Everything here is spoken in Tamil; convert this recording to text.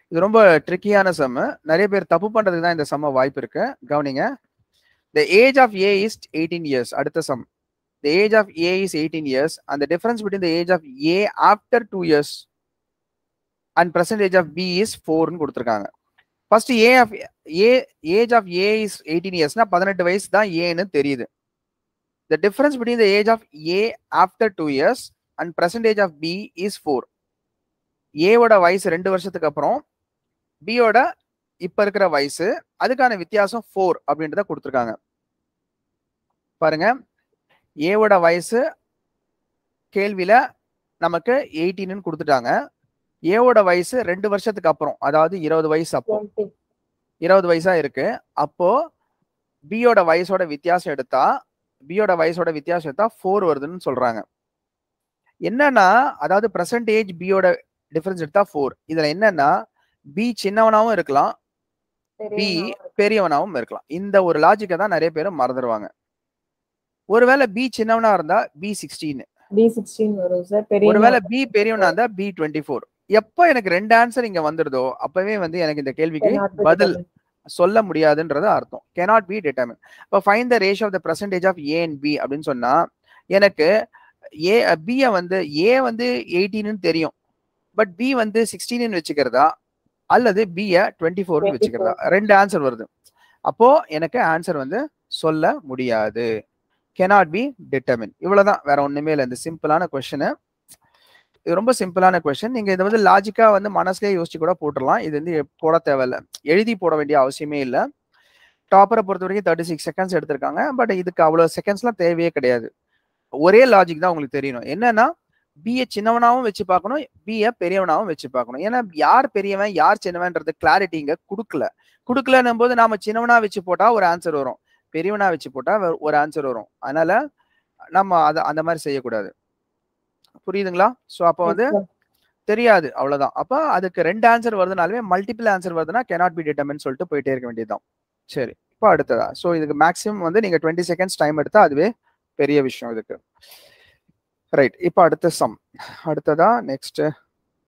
இது ரொம்ப ட்ரிக்கியான சம்மு நிறைய பேர் தப்பு பண்றதுக்கு தான் இந்த சம்ம வாய்ப்பு இருக்கு கவனிங்க the age of A is eighteen years அடுத்த sum the age of A is eighteen years அந்த difference between the age of A after two years and percentage of B is ஃபோர்னு கொடுத்துருக்காங்க first A of A age of A is eighteen இயர்ஸ்னா பதினெட்டு வயசு தான் ஏன்னு தெரியுது the difference between the age of A after two years and percentage of B is four ஏவோட வயசு ரெண்டு வருஷத்துக்கு அப்புறம் பியோட இப்ப இருக்கிற வயசு அதுக்கான வித்தியாசம் ஃபோர் அப்படின்றத கொடுத்துருக்காங்க பாருங்க ஏவோட வயசு கேள்வியில நமக்கு எயிட்டீன்னு கொடுத்துட்டாங்க ஏவோட வயசு ரெண்டு வருஷத்துக்கு அப்புறம் அதாவது இருபது வயசு அப்போ டுவெண்ட்டி இருபது வயசா இருக்கு அப்போ பியோட வயசோட வித்தியாசம் எடுத்தா பியோட வயசோட வித்தியாசம் எடுத்தா ஃபோர் வருதுன்னு சொல்றாங்க என்னன்னா அதாவது பிரசன்டேஜ் பியோட டிஃபரன்ஸ் எடுத்தா ஃபோர் இதுல என்னன்னா பி சின்னவனாவும் இருக்கலாம் பி பெரியவனாவும் இருக்கலாம் இந்த ஒரு லாஜிக்கை தான் நிறைய பேர் மறந்துடுவாங்க ஒருவேளை பி சின்னவனா இருந்தா பி சிக்ஸ்டீன் பி சிக்ஸ்டீன் வரும் சார் பெரிய ஒருவேளை பி பெரியவனா இருந்தா பி டுவெண்ட்டி ஃபோர் எப்போ எனக்கு ரெண்டு ஆன்சர் இங்க வந்துருதோ அப்பவே வந்து எனக்கு இந்த கேள்விக்கு பதில் சொல்ல முடியாதுன்றது அர்த்தம் cannot பி determined இப்போ fine the ratio of the percentage of A and B அப்படின்னு சொன்னா எனக்கு ஏ பியை வந்து ஏ வந்து எயிட்டீன்னு தெரியும் பட் பி வந்து சிக்ஸ்டீன்னு வச்சுக்கிறதா அல்லது பியை டுவெண்ட்டி ஃபோர்னு வச்சுக்கிறதா ரெண்டு ஆன்சர் வருது அப்போ எனக்கு ஆன்சர் வந்து சொல்ல முடியாது cannot பி determined இவ்வளவுதான் வேற ஒண்ணுமே இல்லை இந்த சிம்பிளான கொஸ்டின் இது ரொம்ப சிம்பிளான கொஸ்டின் நீங்க இதை வந்து லாஜிக்கா வந்து மனசுலயே யோசிச்சு கூட போட்டுடலாம் இது வந்து போட தேவையில்ல எழுதி போட வேண்டிய அவசியமே இல்லை டாப்பரை பொறுத்த வரைக்கும் தேர்ட்டி சிக்ஸ் செகண்ட்ஸ் எடுத்திருக்காங்க பட் இதுக்கு அவ்வளவு செகண்ட்ஸ்லாம் தேவையே கிடையாது ஒரே லாஜிக் தான் உங்களுக்கு தெரியணும் என்னன்னா பிஏ சின்னவனாவும் வச்சு பார்க்கணும் பிஏ பெரியவனாவும் வச்சு பார்க்கணும் ஏன்னா யார் பெரியவன் யார் சின்னவன்றது கிளாரிட்டி இங்க கொடுக்கல கொடுக்கலன்னும் போது நாம சின்னவனா வச்சு போட்டா ஒரு ஆன்சர் வரும் பெரியவனா வச்சு போட்டா வே- ஒரு ஆன்சர் வரும் அதனால நம்ம அதை அந்த மாதிரி செய்யக்கூடாது புரியுதுங்களா ஸோ அப்போ வந்து தெரியாது அவ்வளவுதான் அப்ப அதுக்கு ரெண்டு ஆன்சர் வருதுனாலுமே மல்டிபிள் ஆன்சர் வருதுன்னா cannot பி determined சொல்லிட்டு போயிட்டே இருக்க வேண்டியதுதான் சரி இப்போ அடுத்ததா ஸோ இதுக்கு மேக்ஸிமம் வந்து நீங்க டுவெண்ட்டி செகண்ட்ஸ் டைம் எடுத்தா அதுவே பெரிய விஷயம் இதுக்கு ரைட் இப்போ அடுத்த சம் அடுத்ததா நெக்ஸ்ட்